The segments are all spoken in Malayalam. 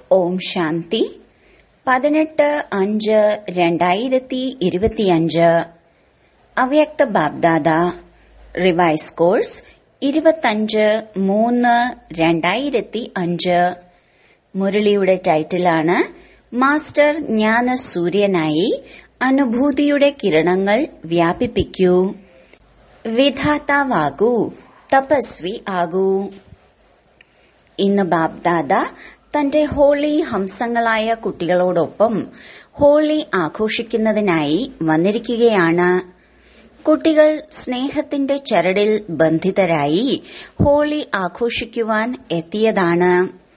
ഓം ശാന്തി പതിനെട്ട് അഞ്ച് രണ്ടായിരത്തി ഇരുപത്തിയഞ്ച് അവ്യക്ത ബാബ്ദാദ റിവൈസ് കോഴ്സ് ഇരുപത്തഞ്ച് മൂന്ന് രണ്ടായിരത്തി അഞ്ച് മുരളിയുടെ ടൈറ്റിലാണ് മാസ്റ്റർ ജ്ഞാന സൂര്യനായി അനുഭൂതിയുടെ കിരണങ്ങൾ വ്യാപിപ്പിക്കൂ വിധാതാവാകൂ തപസ്വി ആകൂ ഇന്ന് ബാബ്ദാദ തന്റെ ഹോളി ഹംസങ്ങളായ കുട്ടികളോടൊപ്പം ഹോളി ആഘോഷിക്കുന്നതിനായി വന്നിരിക്കുകയാണ് കുട്ടികൾ സ്നേഹത്തിന്റെ ചരടിൽ ബന്ധിതരായി ഹോളി ആഘോഷിക്കുവാൻ എത്തിയതാണ്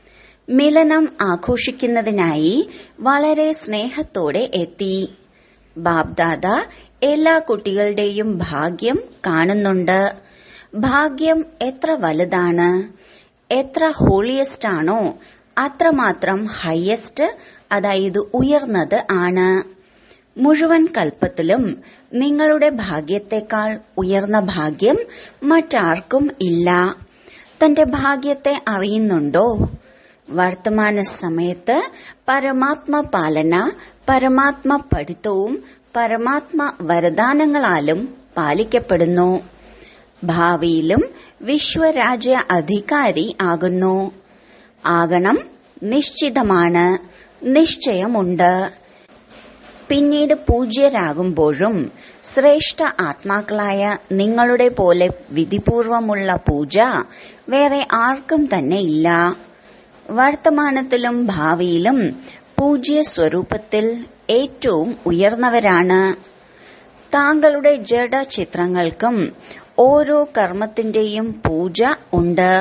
മിലനം ആഘോഷിക്കുന്നതിനായി വളരെ സ്നേഹത്തോടെ എത്തി ബാബ്ദാദ എല്ലാ കുട്ടികളുടെയും ഭാഗ്യം കാണുന്നുണ്ട് ഭാഗ്യം എത്ര വലുതാണ് എത്ര ഹോളിയസ്റ്റ് ആണോ അത്രമാത്രം ഹയസ്റ്റ് അതായത് ഉയർന്നത് ആണ് മുഴുവൻ കൽപ്പത്തിലും നിങ്ങളുടെ ഭാഗ്യത്തെക്കാൾ ഉയർന്ന ഭാഗ്യം മറ്റാർക്കും ഇല്ല തന്റെ ഭാഗ്യത്തെ അറിയുന്നുണ്ടോ വർത്തമാന സമയത്ത് പരമാത്മ പാലന പരമാത്മ പഠിത്തവും പരമാത്മ വരദാനങ്ങളാലും പാലിക്കപ്പെടുന്നു ഭാവിയിലും വിശ്വരാജ്യ അധികാരി ആകുന്നു ആകണം നിശ്ചിതമാണ് നിശ്ചയമുണ്ട് പിന്നീട് പൂജ്യരാകുമ്പോഴും ശ്രേഷ്ഠ ആത്മാക്കളായ നിങ്ങളുടെ പോലെ വിധിപൂർവമുള്ള പൂജ വേറെ ആർക്കും തന്നെ ഇല്ല വർത്തമാനത്തിലും ഭാവിയിലും പൂജ്യ സ്വരൂപത്തിൽ ഏറ്റവും ഉയർന്നവരാണ് താങ്കളുടെ ജഡ ചിത്രങ്ങൾക്കും ഓരോ കർമ്മത്തിന്റെയും പൂജ ഉണ്ട്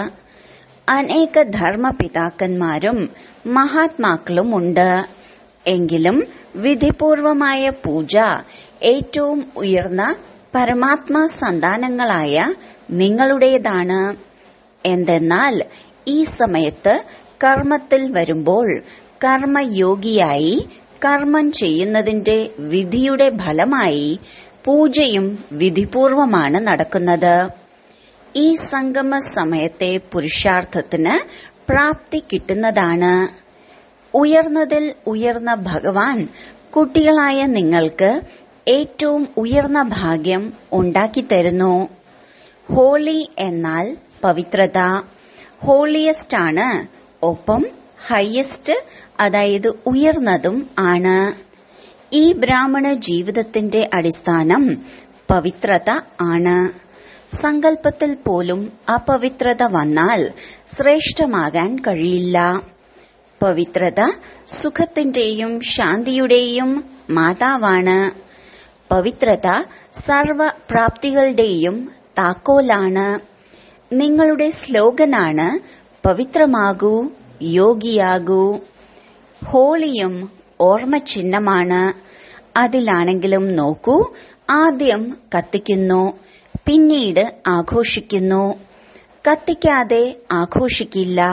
അനേക ധർമ്മപിതാക്കന്മാരും മഹാത്മാക്കളുമുണ്ട് എങ്കിലും വിധിപൂർവമായ പൂജ ഏറ്റവും ഉയർന്ന പരമാത്മാ സന്താനങ്ങളായ നിങ്ങളുടേതാണ് എന്തെന്നാൽ ഈ സമയത്ത് കർമ്മത്തിൽ വരുമ്പോൾ കർമ്മയോഗിയായി കർമ്മം ചെയ്യുന്നതിന്റെ വിധിയുടെ ഫലമായി പൂജയും വിധിപൂർവമാണ് നടക്കുന്നത് ഈ സംഗമ സമയത്തെ പുരുഷാർത്ഥത്തിന് പ്രാപ്തി കിട്ടുന്നതാണ് ഉയർന്നതിൽ ഉയർന്ന ഭഗവാൻ കുട്ടികളായ നിങ്ങൾക്ക് ഏറ്റവും ഉയർന്ന ഭാഗ്യം ഉണ്ടാക്കിത്തരുന്നു ഹോളി എന്നാൽ പവിത്രത ഹോളിയസ്റ്റ് ആണ് ഒപ്പം ഹയസ്റ്റ് അതായത് ഉയർന്നതും ആണ് ഈ ബ്രാഹ്മണ ജീവിതത്തിന്റെ അടിസ്ഥാനം പവിത്രത ആണ് സങ്കല്പത്തിൽ പോലും അപവിത്രത വന്നാൽ ശ്രേഷ്ഠമാകാൻ കഴിയില്ല പവിത്രത സുഖത്തിന്റെയും ശാന്തിയുടെയും മാതാവാണ് പവിത്രത സർവപ്രാപ്തികളുടെയും താക്കോലാണ് നിങ്ങളുടെ സ്ലോഗനാണ് പവിത്രമാകൂ യോഗിയാകൂ ഹോളിയും ഓർമ്മചിഹ്നമാണ് അതിലാണെങ്കിലും നോക്കൂ ആദ്യം കത്തിക്കുന്നു പിന്നീട് ആഘോഷിക്കുന്നു കത്തിക്കാതെ ആഘോഷിക്കില്ല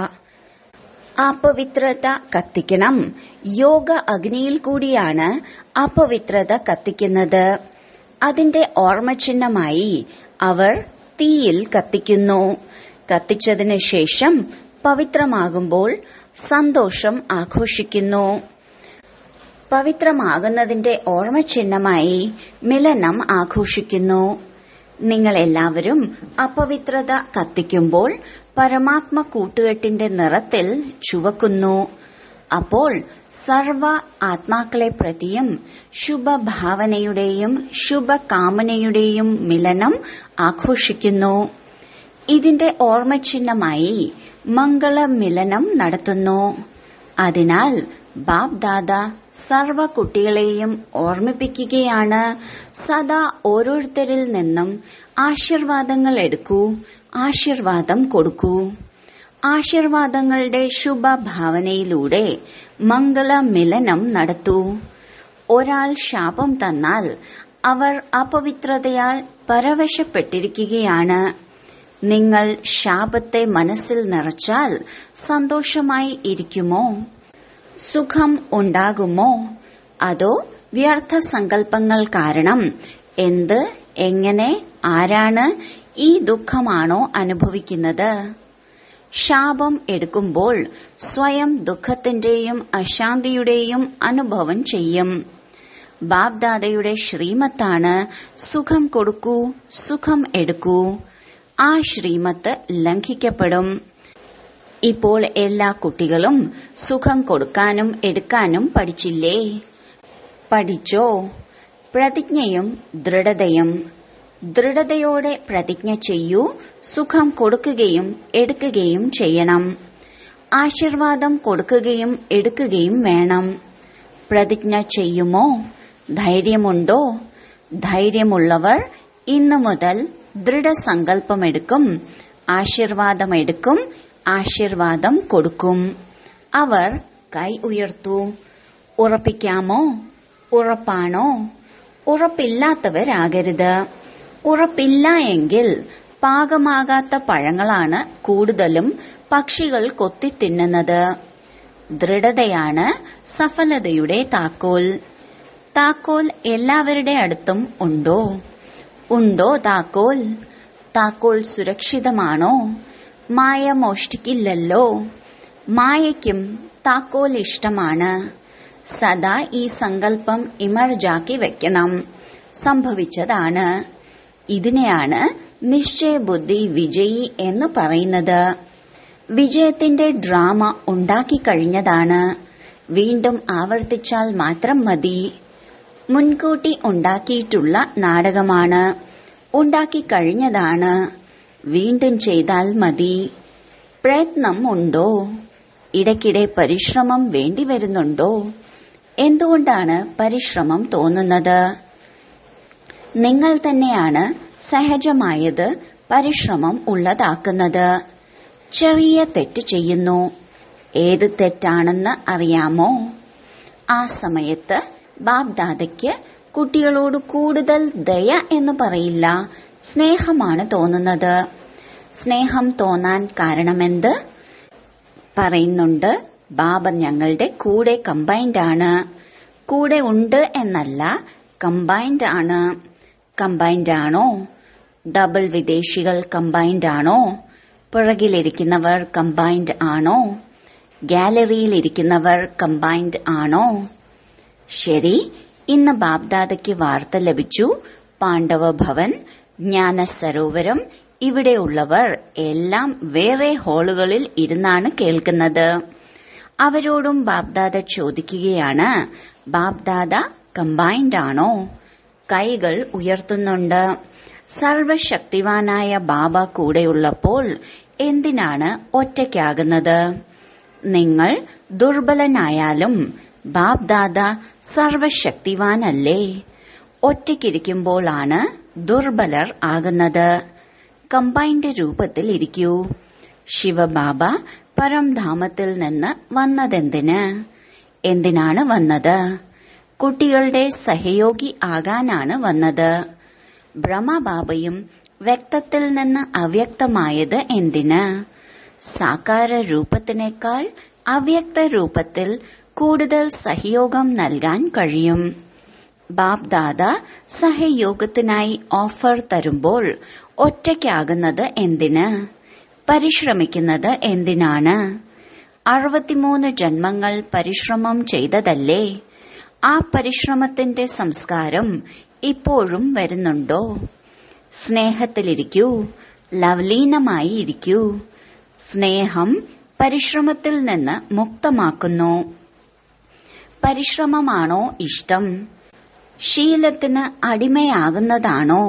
അപവിത്രത കത്തിക്കണം യോഗ അഗ്നിയിൽ കൂടിയാണ് അപവിത്രത കത്തിക്കുന്നത് അതിന്റെ ഓർമ്മചിഹ്നമായി അവർ തീയിൽ കത്തിക്കുന്നു കത്തിച്ചതിനു ശേഷം പവിത്രമാകുമ്പോൾ സന്തോഷം ആഘോഷിക്കുന്നു പവിത്രമാകുന്നതിന്റെ ഓർമ്മചിഹ്നമായി മിലനം ആഘോഷിക്കുന്നു നിങ്ങൾ എല്ലാവരും അപവിത്രത കത്തിക്കുമ്പോൾ പരമാത്മ കൂട്ടുകെട്ടിന്റെ നിറത്തിൽ ചുവക്കുന്നു അപ്പോൾ സർവ ആത്മാക്കളെ പ്രതിയും ശുഭഭാവനയുടെയും ശുഭകാമനയുടെയും മിലനം ആഘോഷിക്കുന്നു ഇതിന്റെ ഓർമ്മചിഹ്നമായി മംഗളമിലനം നടത്തുന്നു അതിനാൽ ബാബ് ദാദ സർവ കുട്ടികളെയും ഓർമ്മിപ്പിക്കുകയാണ് സദാ ഓരോരുത്തരിൽ നിന്നും ആശീർവാദങ്ങൾ എടുക്കൂ ആശീർവാദം കൊടുക്കൂ ആശീർവാദങ്ങളുടെ ശുഭഭാവനയിലൂടെ മംഗളമിലനം നടത്തൂ ഒരാൾ ശാപം തന്നാൽ അവർ അപവിത്രതയാൽ പരവശപ്പെട്ടിരിക്കുകയാണ് നിങ്ങൾ ശാപത്തെ മനസ്സിൽ നിറച്ചാൽ സന്തോഷമായി ഇരിക്കുമോ സുഖം ഉണ്ടാകുമോ അതോ വ്യർത്ഥ സങ്കല്പങ്ങൾ കാരണം എന്ത് എങ്ങനെ ആരാണ് ഈ ദുഃഖമാണോ അനുഭവിക്കുന്നത് ശാപം എടുക്കുമ്പോൾ സ്വയം ദുഃഖത്തിന്റെയും അശാന്തിയുടെയും അനുഭവം ചെയ്യും ബാബ്ദാദയുടെ ശ്രീമത്താണ് സുഖം കൊടുക്കൂ സുഖം എടുക്കൂ ആ ശ്രീമത്ത് ലംഘിക്കപ്പെടും ഇപ്പോൾ എല്ലാ കുട്ടികളും സുഖം കൊടുക്കാനും എടുക്കാനും പഠിച്ചില്ലേ പഠിച്ചോ പ്രതിജ്ഞയും ദൃഢതയും ദൃഢതയോടെ പ്രതിജ്ഞ ചെയ്യൂ സുഖം കൊടുക്കുകയും എടുക്കുകയും ചെയ്യണം ആശീർവാദം കൊടുക്കുകയും എടുക്കുകയും വേണം പ്രതിജ്ഞ ചെയ്യുമോ ധൈര്യമുണ്ടോ ധൈര്യമുള്ളവർ ഇന്നു മുതൽ ദൃഢസങ്കല്പമെടുക്കും ആശീർവാദമെടുക്കും ആശീർവാദം കൊടുക്കും അവർ കൈ ഉയർത്തു ഉറപ്പിക്കാമോ ഉറപ്പാണോ ഉറപ്പില്ലാത്തവരാകരുത് ഉറപ്പില്ല എങ്കിൽ പാകമാകാത്ത പഴങ്ങളാണ് കൂടുതലും പക്ഷികൾ കൊത്തിത്തിന്നുന്നത് ദൃഢതയാണ് സഫലതയുടെ താക്കോൽ താക്കോൽ എല്ലാവരുടെ അടുത്തും ഉണ്ടോ ഉണ്ടോ താക്കോൽ താക്കോൽ സുരക്ഷിതമാണോ മായ മോഷ്ടിക്കില്ലല്ലോ മായയ്ക്കും താക്കോൽ ഇഷ്ടമാണ് സദാ ഈ സങ്കല്പം ഇമർജാക്കി വെക്കണം സംഭവിച്ചതാണ് ഇതിനെയാണ് നിശ്ചയബുദ്ധി വിജയി എന്ന് പറയുന്നത് വിജയത്തിന്റെ ഡ്രാമ ഉണ്ടാക്കിക്കഴിഞ്ഞതാണ് വീണ്ടും ആവർത്തിച്ചാൽ മാത്രം മതി മുൻകൂട്ടി ഉണ്ടാക്കിയിട്ടുള്ള നാടകമാണ് ഉണ്ടാക്കിക്കഴിഞ്ഞതാണ് വീണ്ടും ചെയ്താൽ മതി പ്രയത്നം ഉണ്ടോ ഇടയ്ക്കിടെ പരിശ്രമം വേണ്ടിവരുന്നുണ്ടോ എന്തുകൊണ്ടാണ് പരിശ്രമം തോന്നുന്നത് നിങ്ങൾ തന്നെയാണ് സഹജമായത് പരിശ്രമം ഉള്ളതാക്കുന്നത് ചെറിയ തെറ്റ് ചെയ്യുന്നു ഏത് തെറ്റാണെന്ന് അറിയാമോ ആ സമയത്ത് ബാബ്ദാദയ്ക്ക് കുട്ടികളോട് കൂടുതൽ ദയ എന്ന് പറയില്ല സ്നേഹമാണ് തോന്നുന്നത് സ്നേഹം തോന്നാൻ കാരണമെന്ത് പറയുന്നുണ്ട് ബാബ ഞങ്ങളുടെ കൂടെ കമ്പൈൻഡ് ആണ് കൂടെ ഉണ്ട് എന്നല്ല കമ്പൈൻഡ് ആണ് കമ്പൈൻഡ് ആണോ ഡബിൾ വിദേശികൾ കമ്പൈൻഡ് ആണോ പുറകിലിരിക്കുന്നവർ കമ്പൈൻഡ് ആണോ ഗാലറിയിൽ ഇരിക്കുന്നവർ കമ്പൈൻഡ് ആണോ ശരി ഇന്ന് ബാബ്ദാദയ്ക്ക് വാർത്ത ലഭിച്ചു പാണ്ഡവ ഭവൻ ജ്ഞാന സരോവരം ഇവിടെയുള്ളവർ എല്ലാം വേറെ ഹാളുകളിൽ ഇരുന്നാണ് കേൾക്കുന്നത് അവരോടും ബാബ്ദാദ ചോദിക്കുകയാണ് ബാബ്ദാദ കമ്പൈൻഡ് ആണോ കൈകൾ ഉയർത്തുന്നുണ്ട് സർവശക്തിവാനായ ബാബ കൂടെയുള്ളപ്പോൾ എന്തിനാണ് ഒറ്റയ്ക്കാകുന്നത് നിങ്ങൾ ദുർബലനായാലും ബാബ്ദാദ സർവശക്തിവാനല്ലേ ഒറ്റയ്ക്കിരിക്കുമ്പോഴാണ് ദുർബലർ ആകുന്നത് കമ്പൈൻഡ് രൂപത്തിൽ ഇരിക്കൂ ശിവബാബ പരംധാമത്തിൽ നിന്ന് വന്നതെന്തിന് എന്തിനാണ് വന്നത് കുട്ടികളുടെ സഹയോഗി ആകാനാണ് വന്നത് ബ്രഹ്മബാബയും വ്യക്തത്തിൽ നിന്ന് അവ്യക്തമായത് എന്തിന് സാകാര രൂപത്തിനേക്കാൾ അവ്യക്ത രൂപത്തിൽ കൂടുതൽ സഹയോഗം നൽകാൻ കഴിയും ബാബ്ദാദ സഹയോഗത്തിനായി ഓഫർ തരുമ്പോൾ ഒറ്റയ്ക്കാകുന്നത് എന്തിന് പരിശ്രമിക്കുന്നത് എന്തിനാണ് അറുപത്തിമൂന്ന് ജന്മങ്ങൾ പരിശ്രമം ചെയ്തതല്ലേ ആ പരിശ്രമത്തിന്റെ സംസ്കാരം ഇപ്പോഴും വരുന്നുണ്ടോ സ്നേഹത്തിലിരിക്കൂ ലവലീനമായി ഇരിക്കൂ സ്നേഹം പരിശ്രമത്തിൽ നിന്ന് മുക്തമാക്കുന്നു പരിശ്രമമാണോ ഇഷ്ടം ശീലത്തിന് അടിമയാകുന്നതാണോ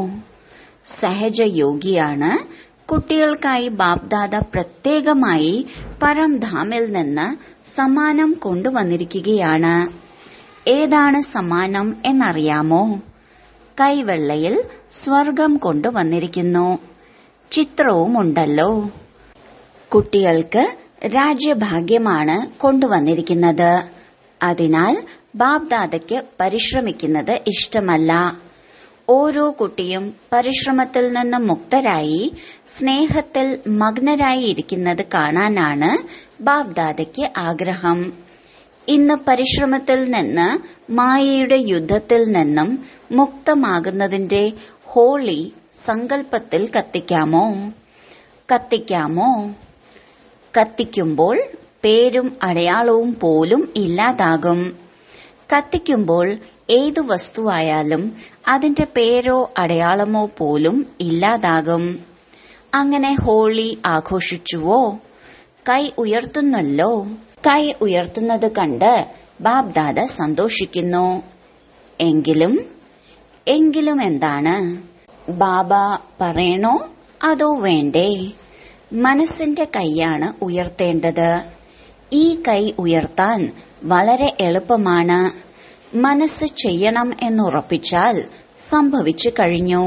സഹജയോഗിയാണ് കുട്ടികൾക്കായി ബാബ്ദാദ പ്രത്യേകമായി പരംധാമിൽ നിന്ന് സമ്മാനം കൊണ്ടുവന്നിരിക്കുകയാണ് ഏതാണ് സമ്മാനം എന്നറിയാമോ കൈവെള്ളയിൽ സ്വർഗം കൊണ്ടുവന്നിരിക്കുന്നു ചിത്രവുമുണ്ടല്ലോ കുട്ടികൾക്ക് രാജ്യഭാഗ്യമാണ് കൊണ്ടുവന്നിരിക്കുന്നത് അതിനാൽ ബാബ്ദാദയ്ക്ക് പരിശ്രമിക്കുന്നത് ഇഷ്ടമല്ല ഓരോ കുട്ടിയും പരിശ്രമത്തിൽ നിന്ന് മുക്തരായി സ്നേഹത്തിൽ മഗ്നരായി ഇരിക്കുന്നത് കാണാനാണ് ബാബ്ദാദയ്ക്ക് ആഗ്രഹം ഇന്ന് പരിശ്രമത്തിൽ നിന്ന് മായയുടെ യുദ്ധത്തിൽ നിന്നും മുക്തമാകുന്നതിന്റെ ഹോളി സങ്കല്പത്തിൽ കത്തിക്കാമോ കത്തിക്കാമോ കത്തിക്കുമ്പോൾ പേരും അടയാളവും പോലും ഇല്ലാതാകും കത്തിക്കുമ്പോൾ ഏതു വസ്തുവായാലും അതിന്റെ പേരോ അടയാളമോ പോലും ഇല്ലാതാകും അങ്ങനെ ഹോളി ആഘോഷിച്ചുവോ കൈ ഉയർത്തുന്നല്ലോ കൈ ഉയർത്തുന്നത് കണ്ട് ബാബ്ദാദ സന്തോഷിക്കുന്നു എങ്കിലും എങ്കിലും എന്താണ് ബാബ പറയണോ അതോ വേണ്ടേ മനസ്സിന്റെ കൈയാണ് ഉയർത്തേണ്ടത് ഈ കൈ ഉയർത്താൻ വളരെ എളുപ്പമാണ് മനസ്സ് ചെയ്യണം എന്നുറപ്പിച്ചാൽ സംഭവിച്ചു കഴിഞ്ഞു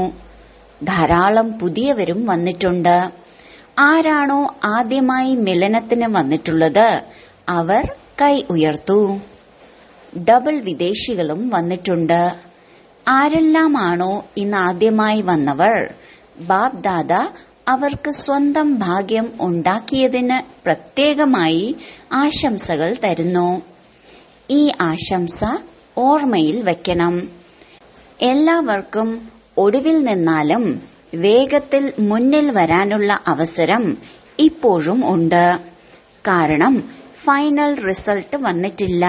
ധാരാളം പുതിയവരും വന്നിട്ടുണ്ട് ആരാണോ ആദ്യമായി മിലനത്തിന് വന്നിട്ടുള്ളത് അവർ കൈ ഉയർത്തു ഡബിൾ വിദേശികളും വന്നിട്ടുണ്ട് ആരെല്ലാമാണോ ഇന്ന് ആദ്യമായി വന്നവർ ബാബ് ദാദ അവർക്ക് സ്വന്തം ഭാഗ്യം ഉണ്ടാക്കിയതിന് പ്രത്യേകമായി ആശംസകൾ തരുന്നു ഈ ആശംസ ഓർമ്മയിൽ വെക്കണം എല്ലാവർക്കും ഒടുവിൽ നിന്നാലും വേഗത്തിൽ മുന്നിൽ വരാനുള്ള അവസരം ഇപ്പോഴും ഉണ്ട് കാരണം ഫൈനൽ റിസൾട്ട് വന്നിട്ടില്ല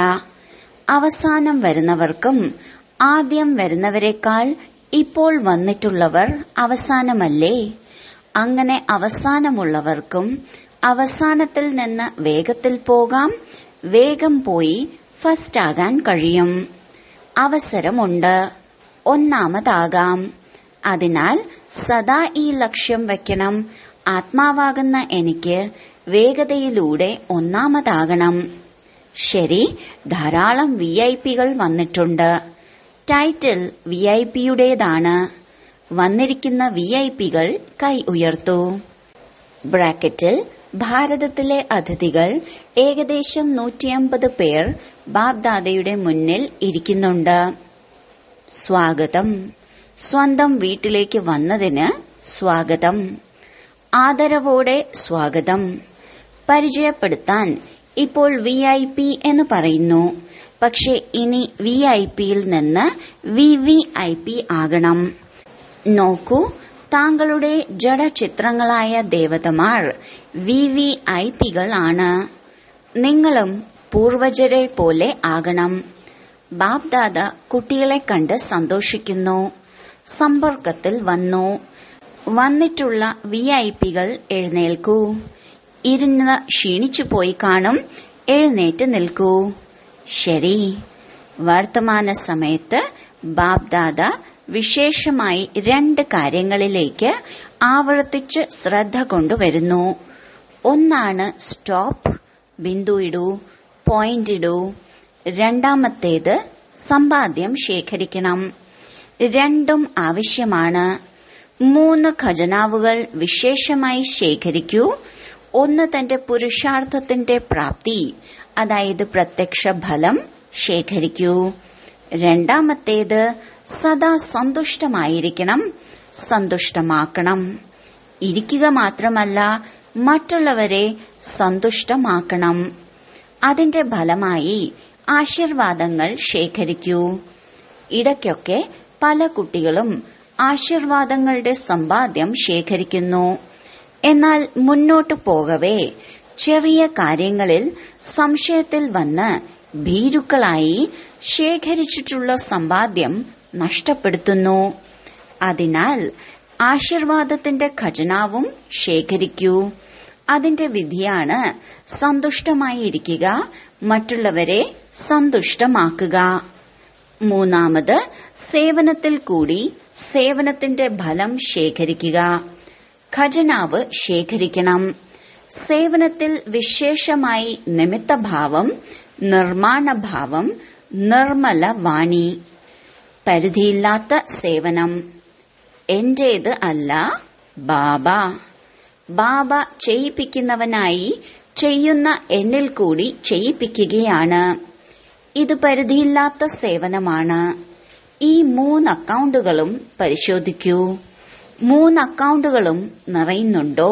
അവസാനം വരുന്നവർക്കും ആദ്യം വരുന്നവരെക്കാൾ ഇപ്പോൾ വന്നിട്ടുള്ളവർ അവസാനമല്ലേ അങ്ങനെ അവസാനമുള്ളവർക്കും അവസാനത്തിൽ നിന്ന് വേഗത്തിൽ പോകാം വേഗം പോയി ഫസ്റ്റ് ആകാൻ കഴിയും അവസരമുണ്ട് ഒന്നാമതാകാം അതിനാൽ സദാ ഈ ലക്ഷ്യം വെക്കണം ആത്മാവാകുന്ന എനിക്ക് വേഗതയിലൂടെ ഒന്നാമതാകണം ശരി ധാരാളം വി ഐ പികൾ വന്നിട്ടുണ്ട് ടൈറ്റിൽ വി ഐ പിയുടേതാണ് വന്നിരിക്കുന്ന വി ഐ പികൾ കൈ ഉയർത്തു ബ്രാക്കറ്റിൽ ഭാരതത്തിലെ അതിഥികൾ ഏകദേശം നൂറ്റിയമ്പത് പേർ ബാബ്ദാദയുടെ മുന്നിൽ ഇരിക്കുന്നുണ്ട് സ്വാഗതം സ്വന്തം വീട്ടിലേക്ക് വന്നതിന് സ്വാഗതം ആദരവോടെ സ്വാഗതം പരിചയപ്പെടുത്താൻ ഇപ്പോൾ വി ഐ പി എന്ന് പറയുന്നു പക്ഷെ ഇനി വി ഐ പിയിൽ നിന്ന് വി വി ഐ പി ആകണം നോക്കൂ താങ്കളുടെ ജഡചിത്രങ്ങളായ ദേവതമാർ വി വി ഐ പികൾ ആണ് നിങ്ങളും പൂർവജരെ പോലെ ആകണം ബാബ്ദാദ കുട്ടികളെ കണ്ട് സന്തോഷിക്കുന്നു സമ്പർക്കത്തിൽ വന്നു വന്നിട്ടുള്ള വി ഐ പികൾ എഴുന്നേൽക്കൂ ഇരുന്ന് ക്ഷീണിച്ചു പോയി കാണും എഴുന്നേറ്റ് നിൽക്കൂ ശരി വർത്തമാന സമയത്ത് ബാബ്ദാദ വിശേഷമായി രണ്ട് കാര്യങ്ങളിലേക്ക് ആവർത്തിച്ച് ശ്രദ്ധ കൊണ്ടുവരുന്നു ഒന്നാണ് സ്റ്റോപ്പ് ബിന്ദു ഇടൂ പോയിന്റ് ഇടൂ രണ്ടാമത്തേത് സമ്പാദ്യം ശേഖരിക്കണം രണ്ടും ആവശ്യമാണ് മൂന്ന് ഖജനാവുകൾ വിശേഷമായി ശേഖരിക്കൂ ഒന്ന് തന്റെ പുരുഷാർത്ഥത്തിന്റെ പ്രാപ്തി അതായത് പ്രത്യക്ഷ ഫലം ശേഖരിക്കൂ രണ്ടാമത്തേത് സദാ സന്തുഷ്ടമായിരിക്കണം സന്തുഷ്ടമാക്കണം ഇരിക്കുക മാത്രമല്ല മറ്റുള്ളവരെ സന്തുഷ്ടമാക്കണം അതിന്റെ ഫലമായി ആശീർവാദങ്ങൾ ശേഖരിക്കൂ ഇടയ്ക്കൊക്കെ പല കുട്ടികളും ആശീർവാദങ്ങളുടെ സമ്പാദ്യം ശേഖരിക്കുന്നു എന്നാൽ മുന്നോട്ടു പോകവേ ചെറിയ കാര്യങ്ങളിൽ സംശയത്തിൽ വന്ന് ഭീരുക്കളായി ശേഖരിച്ചിട്ടുള്ള സമ്പാദ്യം നഷ്ടപ്പെടുത്തുന്നു അതിനാൽ ആശീർവാദത്തിന്റെ ഖജനാവും ശേഖരിക്കൂ അതിന്റെ വിധിയാണ് സന്തുഷ്ടമായിരിക്കുക മറ്റുള്ളവരെ സന്തുഷ്ടമാക്കുക മൂന്നാമത് സേവനത്തിൽ കൂടി സേവനത്തിന്റെ ഫലം ശേഖരിക്കുക ഖജനാവ് ശേഖരിക്കണം സേവനത്തിൽ വിശേഷമായി നിമിത്തഭാവം നിർമ്മാണഭാവം നിർമ്മല വാണി പരിധിയില്ലാത്ത സേവനം എന്റേത് അല്ല ബാബ ബാബ ചെയ്യിപ്പിക്കുന്നവനായി ചെയ്യുന്ന എന്നിൽ കൂടി ചെയ്യിപ്പിക്കുകയാണ് ഇത് പരിധിയില്ലാത്ത സേവനമാണ് ഈ മൂന്ന് അക്കൗണ്ടുകളും പരിശോധിക്കൂ മൂന്ന് അക്കൗണ്ടുകളും നിറയുന്നുണ്ടോ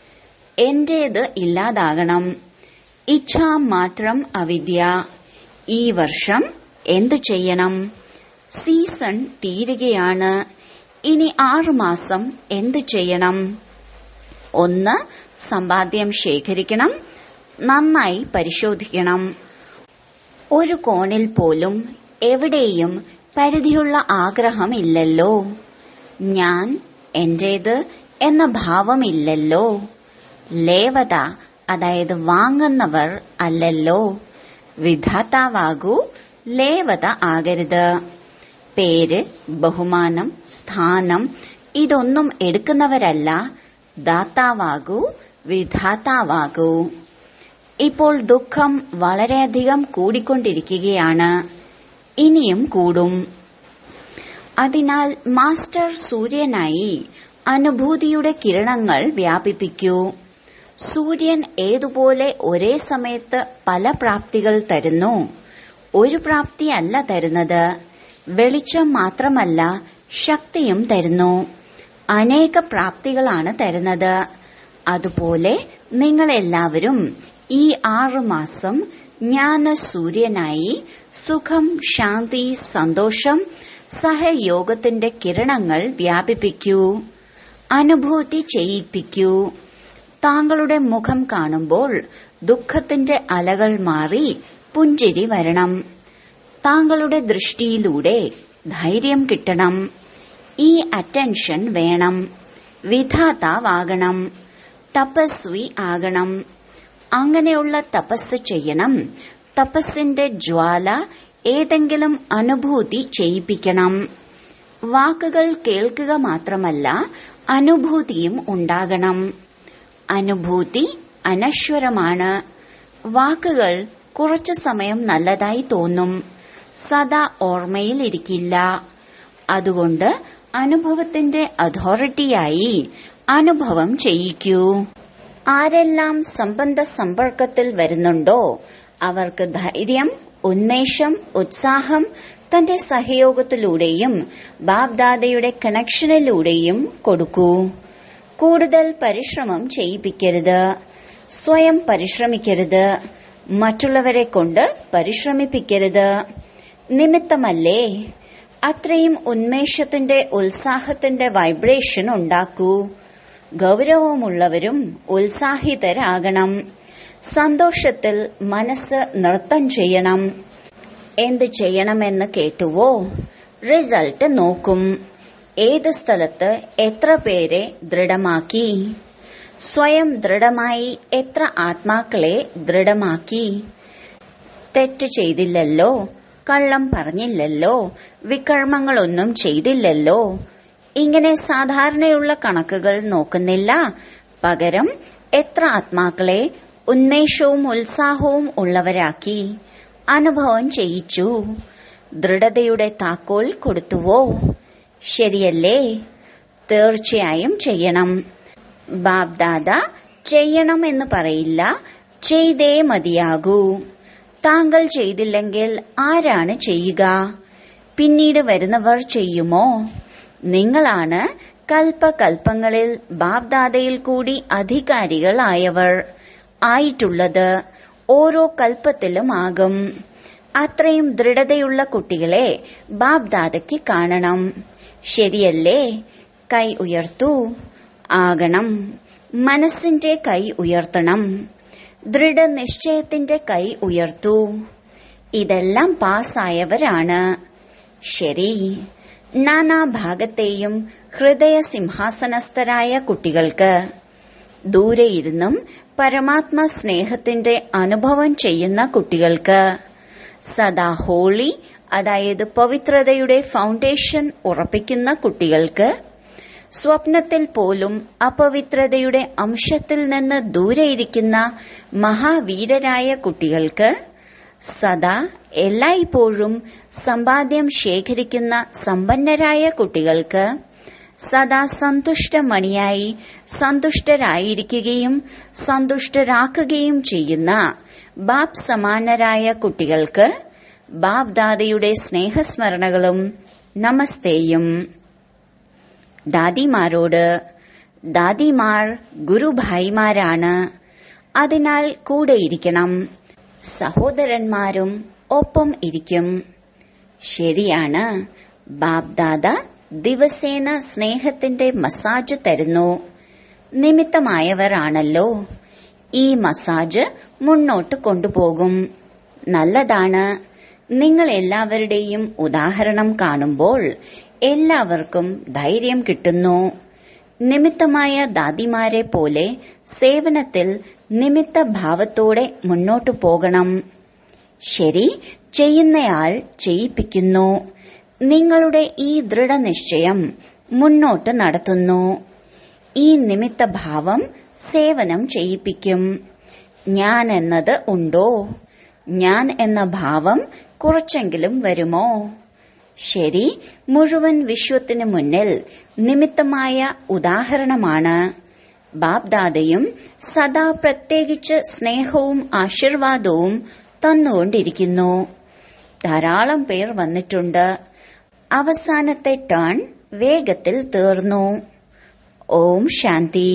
എന്റേത് ഇല്ലാതാകണം ഇച്ഛ മാത്രം അവിദ്യ ഈ വർഷം എന്തു ചെയ്യണം സീസൺ തീരുകയാണ് ഇനി ആറുമാസം എന്തു ചെയ്യണം ഒന്ന് സമ്പാദ്യം ശേഖരിക്കണം നന്നായി പരിശോധിക്കണം ഒരു കോണിൽ പോലും എവിടെയും പരിധിയുള്ള ആഗ്രഹമില്ലല്ലോ ഞാൻ എന്റേത് എന്ന ഭാവമില്ലല്ലോ ലേവത അതായത് വാങ്ങുന്നവർ അല്ലല്ലോ വിധാതാവാകൂ ലേവത ആകരുത് പേര് ബഹുമാനം സ്ഥാനം ഇതൊന്നും എടുക്കുന്നവരല്ല ദാതാവാകൂ വിധാതാവാകൂ ഇപ്പോൾ ദുഃഖം വളരെയധികം കൂടിക്കൊണ്ടിരിക്കുകയാണ് ഇനിയും കൂടും അതിനാൽ മാസ്റ്റർ സൂര്യനായി അനുഭൂതിയുടെ കിരണങ്ങൾ വ്യാപിപ്പിക്കൂ സൂര്യൻ ഏതുപോലെ ഒരേ സമയത്ത് പല പ്രാപ്തികൾ തരുന്നു ഒരു പ്രാപ്തിയല്ല തരുന്നത് വെളിച്ചം മാത്രമല്ല ശക്തിയും തരുന്നു അനേക പ്രാപ്തികളാണ് തരുന്നത് അതുപോലെ നിങ്ങളെല്ലാവരും ഈ ആറുമാസം ജ്ഞാന സൂര്യനായി സുഖം ശാന്തി സന്തോഷം സഹയോഗത്തിന്റെ കിരണങ്ങൾ വ്യാപിപ്പിക്കൂ അനുഭൂതി ചെയ്യിപ്പിക്കൂ താങ്കളുടെ മുഖം കാണുമ്പോൾ ദുഃഖത്തിന്റെ അലകൾ മാറി പുഞ്ചിരി വരണം താങ്കളുടെ ദൃഷ്ടിയിലൂടെ ധൈര്യം കിട്ടണം ഈ അറ്റൻഷൻ വേണം വിധാതാവാകണം തപസ്വി ആകണം അങ്ങനെയുള്ള തപസ് ചെയ്യണം തപസ്സിന്റെ ജ്വാല ഏതെങ്കിലും അനുഭൂതി ചെയ്യിപ്പിക്കണം വാക്കുകൾ കേൾക്കുക മാത്രമല്ല അനുഭൂതിയും ഉണ്ടാകണം അനുഭൂതി അനശ്വരമാണ് വാക്കുകൾ കുറച്ചു സമയം നല്ലതായി തോന്നും സദാ ഓർമ്മയിലിരിക്കില്ല അതുകൊണ്ട് അനുഭവത്തിന്റെ അതോറിറ്റിയായി അനുഭവം ചെയ്യിക്കൂ ആരെല്ലാം സംബന്ധ സമ്പർക്കത്തിൽ വരുന്നുണ്ടോ അവർക്ക് ധൈര്യം ഉന്മേഷം ഉത്സാഹം തന്റെ സഹയോഗത്തിലൂടെയും ബാബ്ദാദയുടെ കണക്ഷനിലൂടെയും കൊടുക്കൂ കൂടുതൽ പരിശ്രമം ചെയ്യിപ്പിക്കരുത് സ്വയം പരിശ്രമിക്കരുത് മറ്റുള്ളവരെ കൊണ്ട് പരിശ്രമിപ്പിക്കരുത് നിമിത്തമല്ലേ അത്രയും ഉന്മേഷത്തിന്റെ ഉത്സാഹത്തിന്റെ വൈബ്രേഷൻ ഉണ്ടാക്കൂ ഗൗരവമുള്ളവരും ഉത്സാഹിതരാകണം സന്തോഷത്തിൽ മനസ്സ് നൃത്തം ചെയ്യണം എന്ത് ചെയ്യണമെന്ന് കേട്ടുവോ റിസൾട്ട് നോക്കും ഏത് സ്ഥലത്ത് എത്ര പേരെ ദൃഢമാക്കി സ്വയം ദൃഢമായി എത്ര ആത്മാക്കളെ ദൃഢമാക്കി തെറ്റ് ചെയ്തില്ലല്ലോ കള്ളം പറഞ്ഞില്ലല്ലോ വികർമ്മങ്ങളൊന്നും ചെയ്തില്ലല്ലോ ഇങ്ങനെ സാധാരണയുള്ള കണക്കുകൾ നോക്കുന്നില്ല പകരം എത്ര ആത്മാക്കളെ ഉന്മേഷവും ഉത്സാഹവും ഉള്ളവരാക്കി അനുഭവം ചെയ്യിച്ചു ദൃഢതയുടെ താക്കോൽ കൊടുത്തുവോ ശരിയല്ലേ തീർച്ചയായും ചെയ്യണം ബാബ്ദാദ ചെയ്യണം എന്ന് പറയില്ല ചെയ്തേ മതിയാകൂ താങ്കൾ ചെയ്തില്ലെങ്കിൽ ആരാണ് ചെയ്യുക പിന്നീട് വരുന്നവർ ചെയ്യുമോ നിങ്ങളാണ് കൽപ്പകൽപ്പങ്ങളിൽ ബാബ്ദാദയിൽ കൂടി അധികാരികളായവർ ആയിട്ടുള്ളത് ഓരോ കൽപ്പത്തിലും ആകും അത്രയും ദൃഢതയുള്ള കുട്ടികളെ ബാബ്ദാദയ്ക്ക് കാണണം ശരിയല്ലേ കൈ ഉയർത്തൂ ആകണം മനസ്സിന്റെ കൈ ഉയർത്തണം ദൃഢനിശ്ചയത്തിന്റെ കൈ ഉയർത്തൂ ഇതെല്ലാം പാസ്സായവരാണ് ശരി നാനാഭാഗത്തെയും ഹൃദയ സിംഹാസനസ്ഥരായ കുട്ടികൾക്ക് ദൂരെയിരുന്നും പരമാത്മ സ്നേഹത്തിന്റെ അനുഭവം ചെയ്യുന്ന കുട്ടികൾക്ക് സദാ ഹോളി അതായത് പവിത്രതയുടെ ഫൗണ്ടേഷൻ ഉറപ്പിക്കുന്ന കുട്ടികൾക്ക് സ്വപ്നത്തിൽ പോലും അപവിത്രതയുടെ അംശത്തിൽ നിന്ന് ദൂരെയിരിക്കുന്ന മഹാവീരരായ കുട്ടികൾക്ക് സദാ എല്ലായ്പ്പോഴും സമ്പാദ്യം ശേഖരിക്കുന്ന സമ്പന്നരായ കുട്ടികൾക്ക് സദാ സന്തുഷ്ടമണിയായി സന്തുഷ്ടരായിരിക്കുകയും സന്തുഷ്ടരാക്കുകയും ചെയ്യുന്ന ബാബ് സമാനരായ കുട്ടികൾക്ക് ബാബ് ദാദയുടെ സ്നേഹസ്മരണകളും നമസ്തേയും ദാദിമാരോട് ദാദിമാർ ഗുരുഭായിമാരാണ് അതിനാൽ കൂടെയിരിക്കണം സഹോദരന്മാരും ഒപ്പം ഇരിക്കും ശരിയാണ് ബാബ്ദാദ ദിവസേന സ്നേഹത്തിന്റെ മസാജ് തരുന്നു നിമിത്തമായവരാണല്ലോ ഈ മസാജ് മുന്നോട്ട് കൊണ്ടുപോകും നല്ലതാണ് നിങ്ങൾ എല്ലാവരുടെയും ഉദാഹരണം കാണുമ്പോൾ എല്ലാവർക്കും ധൈര്യം കിട്ടുന്നു നിമിത്തമായ ദാദിമാരെ പോലെ സേവനത്തിൽ നിമിത്ത ഭാവത്തോടെ മുന്നോട്ടു പോകണം ശരി ചെയ്യുന്നയാൾ ചെയ്യിപ്പിക്കുന്നു നിങ്ങളുടെ ഈ ദൃഢനിശ്ചയം മുന്നോട്ട് നടത്തുന്നു ഈ നിമിത്ത ഭാവം സേവനം ചെയ്യിപ്പിക്കും ഞാൻ എന്നത് ഉണ്ടോ ഞാൻ എന്ന ഭാവം കുറച്ചെങ്കിലും വരുമോ ശരി മുഴുവൻ വിശ്വത്തിനു മുന്നിൽ നിമിത്തമായ ഉദാഹരണമാണ് ബാബ്ദാദയും സദാ പ്രത്യേകിച്ച് സ്നേഹവും ആശീർവാദവും തന്നുകൊണ്ടിരിക്കുന്നു ധാരാളം പേർ വന്നിട്ടുണ്ട് അവസാനത്തെ ടേൺ വേഗത്തിൽ തീർന്നു ഓം ശാന്തി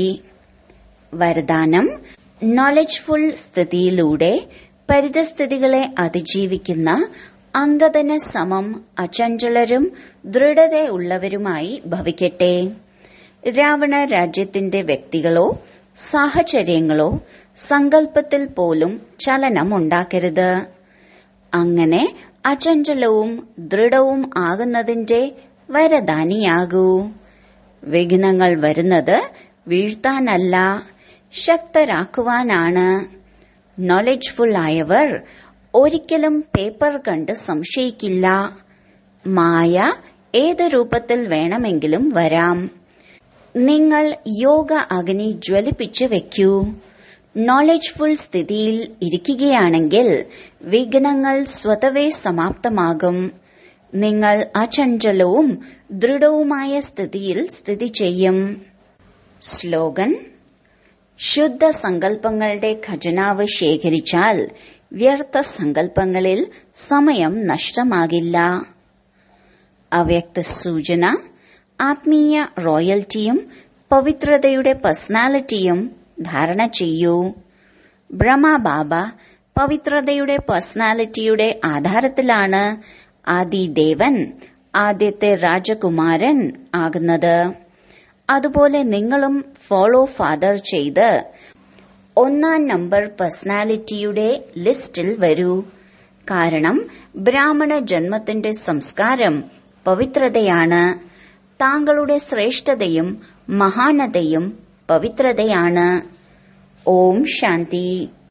വരദാനം നോളജ്ഫുൾ സ്ഥിതിയിലൂടെ പരിതസ്ഥിതികളെ അതിജീവിക്കുന്ന അംഗതന സമം അചഞ്ചലരും ദൃഢതയുള്ളവരുമായി ഭവിക്കട്ടെ രാവണ രാജ്യത്തിന്റെ വ്യക്തികളോ സാഹചര്യങ്ങളോ സങ്കല്പത്തിൽ പോലും ചലനമുണ്ടാക്കരുത് അങ്ങനെ അചഞ്ചലവും ദൃഢവും ആകുന്നതിന്റെ വരദാനിയാകൂ വിഘ്നങ്ങൾ വരുന്നത് വീഴ്ത്താനല്ല ശക്തരാക്കുവാനാണ് നോളജ്ഫുൾ ആയവർ ഒരിക്കലും പേപ്പർ കണ്ട് സംശയിക്കില്ല മായ ഏത് രൂപത്തിൽ വേണമെങ്കിലും വരാം നിങ്ങൾ യോഗ അഗ്നി ജ്വലിപ്പിച്ച് വെക്കൂ നോളജ്ഫുൾ സ്ഥിതിയിൽ ഇരിക്കുകയാണെങ്കിൽ വിഘ്നങ്ങൾ സ്വതവേ സമാപ്തമാകും നിങ്ങൾ അചഞ്ചലവും ദൃഢവുമായ സ്ഥിതിയിൽ സ്ഥിതി ചെയ്യും സ്ലോഗൻ ശുദ്ധ സങ്കല്പങ്ങളുടെ ഖജനാവ് ശേഖരിച്ചാൽ വ്യർത്ഥ സങ്കല്പങ്ങളിൽ സമയം നഷ്ടമാകില്ല അവ്യക്ത സൂചന ആത്മീയ റോയൽറ്റിയും പവിത്രതയുടെ പേഴ്സണാലിറ്റിയും ധാരണ ചെയ്യൂ ബ്രഹ്മബാബ പവിത്രതയുടെ പേഴ്സണാലിറ്റിയുടെ ആധാരത്തിലാണ് ആദിദേവൻ ആദ്യത്തെ രാജകുമാരൻ ആകുന്നത് അതുപോലെ നിങ്ങളും ഫോളോ ഫാദർ ചെയ്ത് ഒന്നാം നമ്പർ പേഴ്സണാലിറ്റിയുടെ ലിസ്റ്റിൽ വരൂ കാരണം ബ്രാഹ്മണ ജന്മത്തിന്റെ സംസ്കാരം പവിത്രതയാണ് താങ്കളുടെ ശ്രേഷ്ഠതയും മഹാനതയും പവിത്രതയാണ് ഓം ശാന്തി